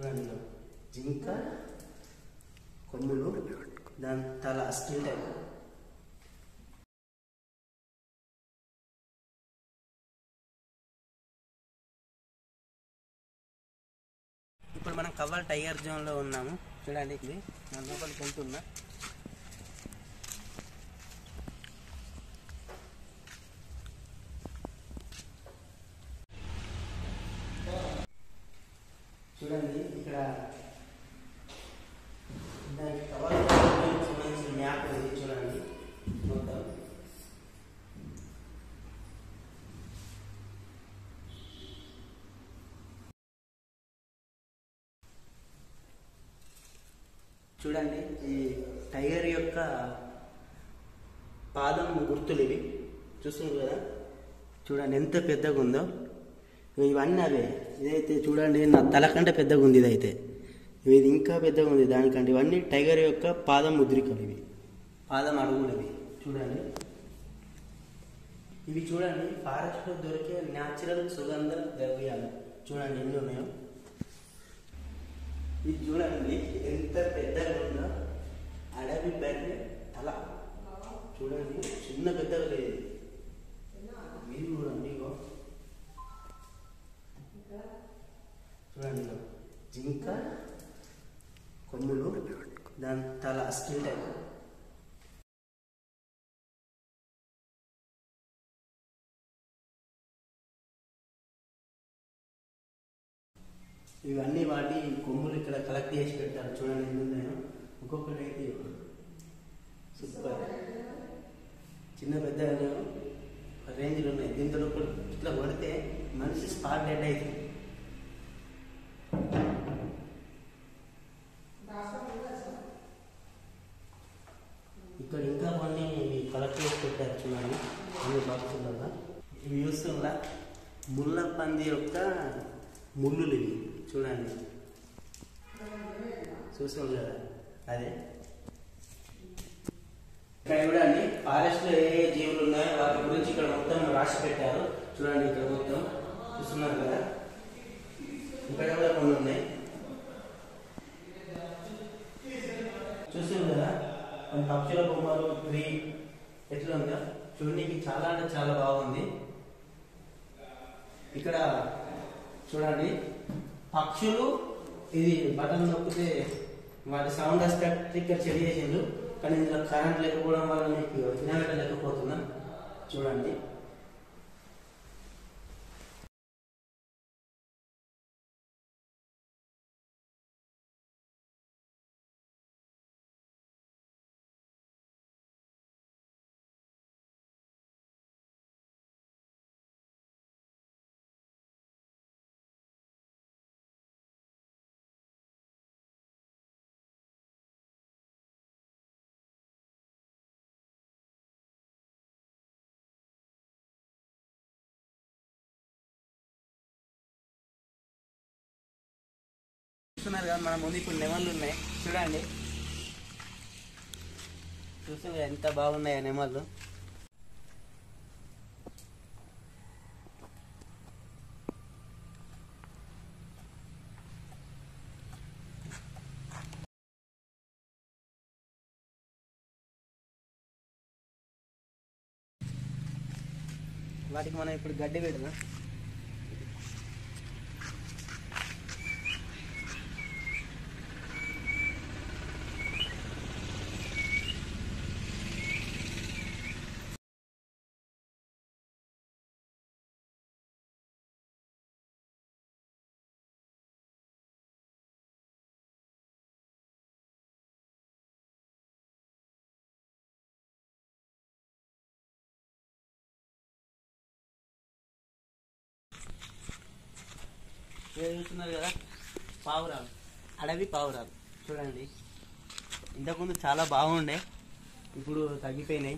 చూడండి ఇదిగో. జింక కొమ్ములు దాని తల స్టిల్ టైప్ ఇప్పుడు మనం కవ్వల్ టైగర్ జోన్లో ఉన్నాము చూడండి ఇది నేను లోపలికి వెళ్తున్నా చూడండి ఇక్కడ దానికి కవర్ సంబంధించిన మ్యాప్ ఉంది చూడండి మొత్తం చూడండి ఈ టైగర్ యొక్క పాదం గుర్తులు ఇవి చూస్తున్నారు కదా చూడండి ఎంత పెద్దగా ఉందో ఇవన్నీ అవే ఇదైతే చూడండి నా తల కంటే పెద్దగా ఉంది ఇదైతే ఇది ఇంకా పెద్దగా ఉంది దానికంటే ఇవన్నీ టైగర్ యొక్క పాదం ముద్రికలు ఇవి పాదం అడుగులు ఇవి చూడండి ఇవి చూడండి ఫారెస్ట్ లో దొరికే న్యాచురల్ సుగంధ ద్రవ్యాలు చూడండి ఎన్ని ఉన్నాయో ఇది చూడండి ఎంత పెద్దగా ఉందో అడవి బర్రె తల చూడండి చిన్న పెద్దగా లేదు మీరు చూడండి ఇగో చూడండి ఇగో జింక కొమ్ములు దాని తల స్టిల్ టైప్ ఇవన్నీ వాటి కొమ్ములు ఇక్కడ కలెక్ట్ చేసి పెట్టారు చూడండి ఎన్ని ఉన్నాయో ఒక్కొక్కటి అయితే సూపర్ చిన్న పెద్ద రేంజ్లు ఉన్నాయి దీంతో ఒకటి ఇట్లా కొడితే మనిషి స్పాట్ డెడ్ అవుతుంది ఇక్కడ ఇంకా కొన్ని ఇవి కలెక్ట్ చేసి పెట్టారు చూడండి అన్ని బాక్సులలో ఇవి చూస్తున్నా ముళ్ళ పంది యొక్క ముళ్ళులు ఇవి చూడండి చూస్తున్నాం కదా అదే ఇక్కడ చూడండి ఫారెస్ట్ లో ఏ ఏ జీవులు ఉన్నాయో వాటి గురించి ఇక్కడ మొత్తం రాసి పెట్టారు చూడండి ఇక్కడ మొత్తం చూస్తున్నారు కదా ఇక్కడ కూడా కొన్ని ఉన్నాయి చూస్తున్నారు కదా కొన్ని పక్షుల బొమ్మలు ట్రీ ఎట్లా ఉందా చూడడానికి చాలా అంటే చాలా బాగుంది ఇక్కడ చూడండి పక్షులు ఇది బటన్ నొక్కితే వాటి సౌండ్ అస్పెక్ట్ ఇక్కడ చెడి చేసిండు కానీ ఇందులో కరెంట్ లేకపోవడం వల్ల మీకు వినగట్టలేకపోతున్నా చూడండి చూస్తున్నారు కదా మన ముందు ఇప్పుడు నెమళ్ళు ఉన్నాయి చూడండి చూస్తున్నారు ఎంత బాగున్నాయి నెమళ్ళు వాటికి మనం ఇప్పుడు గడ్డి పెడదాం ఇదే చూస్తున్నారు కదా పావురాలు అడవి పావురాలు చూడండి ఇంతకుముందు చాలా బాగుండే ఇప్పుడు తగ్గిపోయినాయి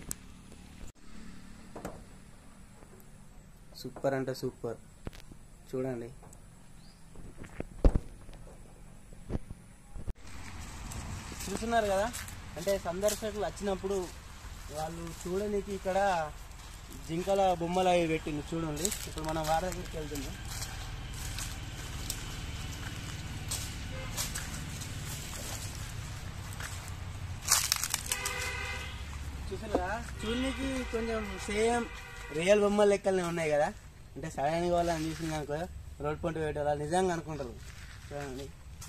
సూపర్ అంటే సూపర్ చూడండి చూస్తున్నారు కదా అంటే సందర్శకులు వచ్చినప్పుడు వాళ్ళు చూడడానికి ఇక్కడ జింకల బొమ్మలు అవి పెట్టింది చూడండి ఇప్పుడు మనం వారి దగ్గరికి వెళ్తున్నాం చూడడానికి కొంచెం సేమ్ రియల్ బొమ్మల లెక్కలనే ఉన్నాయి కదా అంటే సడన్ గా వాళ్ళని చూసింది అనుకో రోడ్ పంట పెట్టే వాళ్ళు నిజంగా అనుకుంటారు చూడండి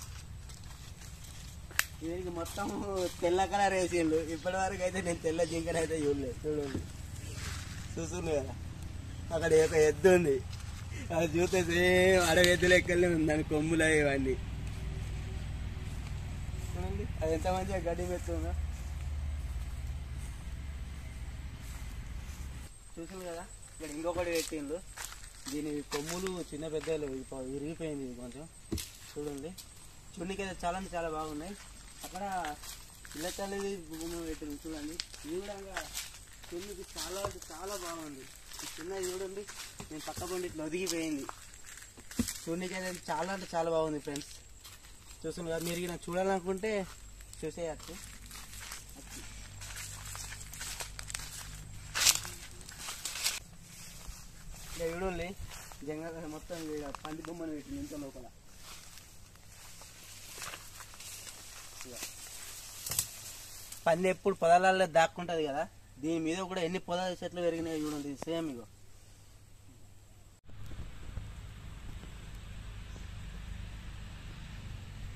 దీనికి మొత్తం తెల్ల కలర్ వేసిండు ఇప్పటి వరకు అయితే నేను తెల్ల జింకన అయితే చూడలేదు చూడండి చూస్తుంది కదా అక్కడ ఒక ఎద్దు ఉంది అది చూస్తే సేమ్ అడవి ఎద్దు లెక్కలనే ఉంది దాని కొమ్ములు అవి ఇవన్నీ చూడండి అది ఎంత మంచిగా గడ్డి పెడుతుందో చూసింది కదా ఇక్కడ ఇంకొకటి పెట్టిండు దీని కొమ్ములు చిన్న పెద్దలు ఇప్ప- విరిగిపోయింది ఇది కొంచెం చూడండి చూడడానికి అయితే చాలా అంటే చాలా బాగున్నాయి అక్కడ పిల్ల తల్లిది బొమ్మ పెట్టింది చూడండి ఇది కూడా చూడడానికి చాలా అంటే చాలా బాగుంది ఈ చిన్నది చూడండి నేను పక్క పండి ఇట్లా ఒదిగిపోయింది చూడడానికి అయితే చాలా అంటే చాలా బాగుంది ఫ్రెండ్స్ చూస్తుంది కదా మీరు నాకు చూడాలనుకుంటే చూసేయచ్చు ఇలా చూడండి జంగ మొత్తం ఈడ పంది బొమ్మను పెట్టింది ఇంత లోపల ఇగో. పంది ఎప్పుడు పొలాలలో దాక్కుంటది కదా దీని మీద కూడా ఎన్ని పొలాల చెట్లు పెరిగినాయి చూడండి సేమ్ ఇగో